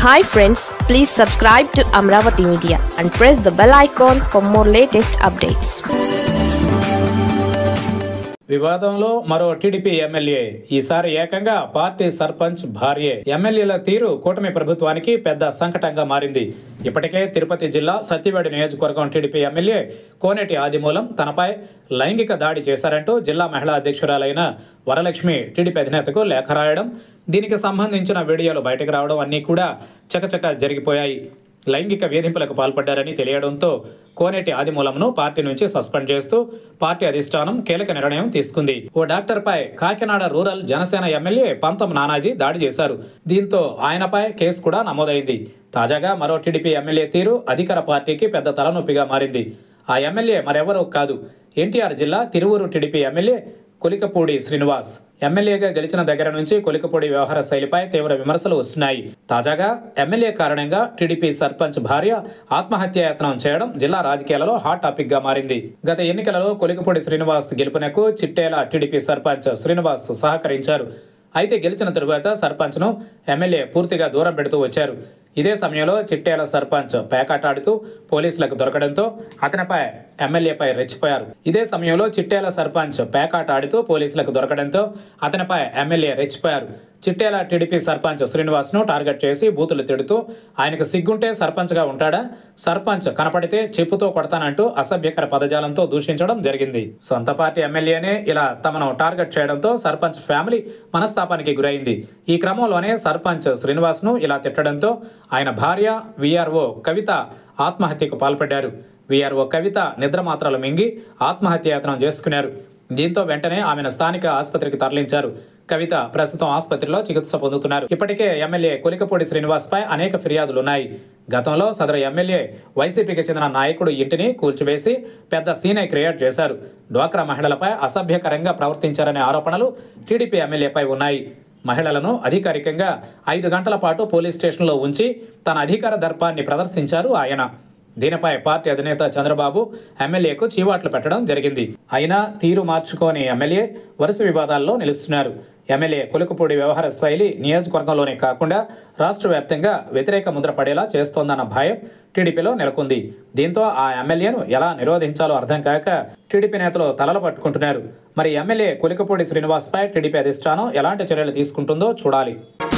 hi friends please subscribe to Amaravati media and press the bell icon for more latest updates వివాదంలో మరో TDP MLA ఈసారి ఏకంగా party sarpanch భార్యే ఎమ్మెల్యేల తీరు కూటమి ప్రభుత్వానికి పెద్ద సంకటంగా మారింది ఇప్పటికే తిరుపతి జిల్లా సత్యవేడు నియోజకవర్గం టీడీపీ ఎమ్మెల్యే కోనేటి ఆదిమూలం తనపై లైంగిక దాడి చేశారంటూ జిల్లా మహిళా అధ్యక్షురాలైన వరలక్ష్మి టీడీపీ అధినేతకు లేఖ రాయడం దీనికి సంబంధించిన వీడియోలు బయటకు రావడం అన్నీ కూడా చకచక జరిగిపోయాయి లైంగిక వేధింపులకు పాల్పడ్డారని తెలియడంతో కోనేటి ఆదిమూలంను పార్టీ నుంచి సస్పెండ్ చేస్తూ పార్టీ అధిష్టానం కీలక నిర్ణయం తీసుకుంది ఓ డాక్టర్పై కాకినాడ రూరల్ జనసేన ఎమ్మెల్యే పంతం నానాజీ దాడి చేశారు దీంతో ఆయనపై కేసు కూడా నమోదైంది తాజాగా మరో టీడీపీ ఎమ్మెల్యే తీరు అధికార పార్టీకి పెద్ద తలనొప్పిగా మారింది ఆ ఎమ్మెల్యే మరెవరూ కాదు ఎన్టీఆర్ జిల్లా తిరువూరు టీడీపీ ఎమ్మెల్యే కొలికపూడి శ్రీనివాస్ ఎమ్మెల్యేగా గెలిచిన దగ్గర నుంచి కొలికపూడి వ్యవహార శైలిపై తీవ్ర విమర్శలు వస్తున్నాయి తాజాగా ఎమ్మెల్యే కారణంగా టీడీపీ సర్పంచ్ భార్య ఆత్మహత్యాయత్నం చేయడం జిల్లా రాజకీయాలలో హాట్ టాపిక్ గా మారింది గత ఎన్నికలలో కొలికపూడి శ్రీనివాస్ గెలుపునకు చిట్టేల టీడీపీ సర్పంచ్ శ్రీనివాస్ సహకరించారు అయితే గెలిచిన తరువాత సర్పంచ్ను ఎమ్మెల్యే పూర్తిగా దూరం పెడుతూ వచ్చారు ఇదే సమయంలో చిట్టేల సర్పంచ్ పేకాటాడుతూ పోలీసులకు దొరకడంతో అతనిపై ఎమ్మెల్యేపై రెచ్చిపోయారు ఇదే సమయంలో చిట్టేల సర్పంచ్ పేకాట ఆడుతూ పోలీసులకు దొరకడంతో అతనిపై ఎమ్మెల్యే రెచ్చిపోయారు చిట్టేల టీడీపీ సర్పంచ్ శ్రీనివాస్ను టార్గెట్ చేసి బూతులు తిడుతూ ఆయనకు సిగ్గుంటే సర్పంచ్గా ఉంటాడా సర్పంచ్ కనపడితే చెప్పుతో కొడతానంటూ అసభ్యకర పదజాలంతో దూషించడం జరిగింది సొంత పార్టీ ఎమ్మెల్యేనే ఇలా తమను టార్గెట్ చేయడంతో సర్పంచ్ ఫ్యామిలీ మనస్తాపానికి గురైంది ఈ క్రమంలోనే సర్పంచ్ శ్రీనివాస్ను ఇలా తిట్టడంతో ఆయన భార్య విఆర్ఓ కవిత ఆత్మహత్యకు పాల్పడ్డారు విఆర్ఓ కవిత నిద్రమాత్రలు మింగి ఆత్మహత్యాయత్నం చేసుకున్నారు దీంతో వెంటనే ఆమెను స్థానిక ఆసుపత్రికి తరలించారు కవిత ప్రస్తుతం ఆసుపత్రిలో చికిత్స పొందుతున్నారు ఇప్పటికే ఎమ్మెల్యే కొలికపూడి శ్రీనివాస్ పై అనేక ఫిర్యాదులున్నాయి గతంలో సదరు ఎమ్మెల్యే వైసీపీకి చెందిన నాయకుడు ఇంటిని కూల్చివేసి పెద్ద సీనే క్రియేట్ చేశారు డ్వాక్రా మహిళలపై అసభ్యకరంగా ప్రవర్తించారనే ఆరోపణలు టీడీపీ ఎమ్మెల్యేపై ఉన్నాయి మహిళలను అధికారికంగా ఐదు గంటల పాటు పోలీస్ స్టేషన్లో ఉంచి తన అధికార దర్పాన్ని ప్రదర్శించారు ఆయన దీనిపై పార్టీ అధినేత చంద్రబాబు ఎమ్మెల్యేకు చీవాట్లు పెట్టడం జరిగింది అయినా తీరు మార్చుకోని ఎమ్మెల్యే వరుస వివాదాల్లో నిలుస్తున్నారు ఎమ్మెల్యే కొలుకుపూడి వ్యవహార శైలి నియోజకవర్గంలోనే కాకుండా రాష్ట్ర వ్యాప్తంగా వ్యతిరేక ముద్ర పడేలా చేస్తోందన్న భయం టీడీపీలో నెలకొంది దీంతో ఆ ఎమ్మెల్యేను ఎలా నిరోధించాలో అర్థం కాక టీడీపీ నేతలు తలలు పట్టుకుంటున్నారు మరి ఎమ్మెల్యే కొలికపూడి శ్రీనివాస్పై టీడీపీ అధిష్టానం ఎలాంటి చర్యలు తీసుకుంటుందో చూడాలి